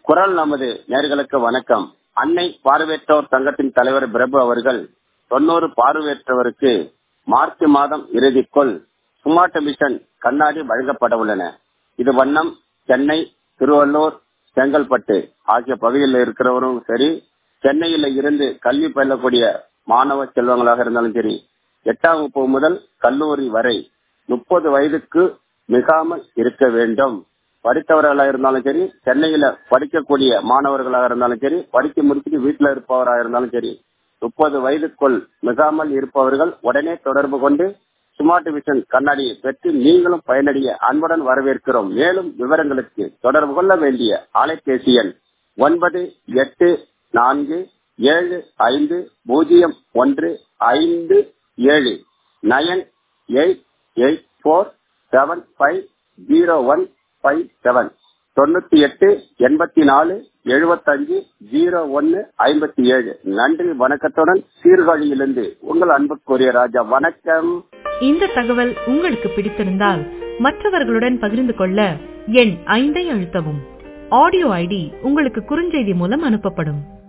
குரல் நமது நேர்களுக்கு வணக்கம் அன்னை பார்வையற்றோர் சங்கத்தின் தலைவர் பிரபு அவர்கள் தொண்ணூறு பார்வையற்றவருக்கு மார்ச் மாதம் இறுதிக்குள் ஸ்மார்ட் மிஷன் கண்ணாடி வழங்கப்பட உள்ளன இது வண்ணம் சென்னை திருவள்ளூர் செங்கல்பட்டு ஆகிய பகுதியில் இருக்கிறவரும் சரி சென்னையில இருந்து கல்வி பயிலக்கூடிய மாணவ செல்வங்களாக இருந்தாலும் சரி எட்டாம் வகுப்பு முதல் கல்லூரி வரை முப்பது வயதுக்கு மிகாமல் இருக்க வேண்டும் படித்தவர்களாக இருந்தாலும் சரி சென்னையில படிக்கக்கூடிய மாணவர்களாக இருந்தாலும் சரி படிக்க முடிச்சுட்டு வீட்டுல இருப்பவராக இருந்தாலும் சரி முப்பது வயதுக்குள் மிகாமல் இருப்பவர்கள் உடனே தொடர்பு கொண்டு ஸ்மார்ட் விஷன் கண்ணாடியை பெற்று நீங்களும் பயனடைய அன்புடன் வரவேற்கிறோம் மேலும் விவரங்களுக்கு தொடர்பு கொள்ள வேண்டிய அலைபேசி எண் ஒன்பது எட்டு நான்கு ஏழு ஐந்து பூஜ்ஜியம் ஒன்று ஐந்து ஏழு nine eight eight four seven five zero one five seven தொண்ணூத்தி எட்டு எண்பத்தி நாலு எழுபத்தஞ்சு ஜீரோ ஒன்னு ஐம்பத்தி ஏழு நன்றி வணக்கத்துடன் சீர்காழியிலிருந்து உங்கள் அன்புக்குரிய ராஜா வணக்கம் இந்த தகவல் உங்களுக்கு பிடித்திருந்தால் மற்றவர்களுடன் பகிர்ந்து கொள்ள எண் ஐந்தை அழுத்தவும் ஆடியோ ஐடி உங்களுக்கு குறுஞ்செய்தி மூலம் அனுப்பப்படும்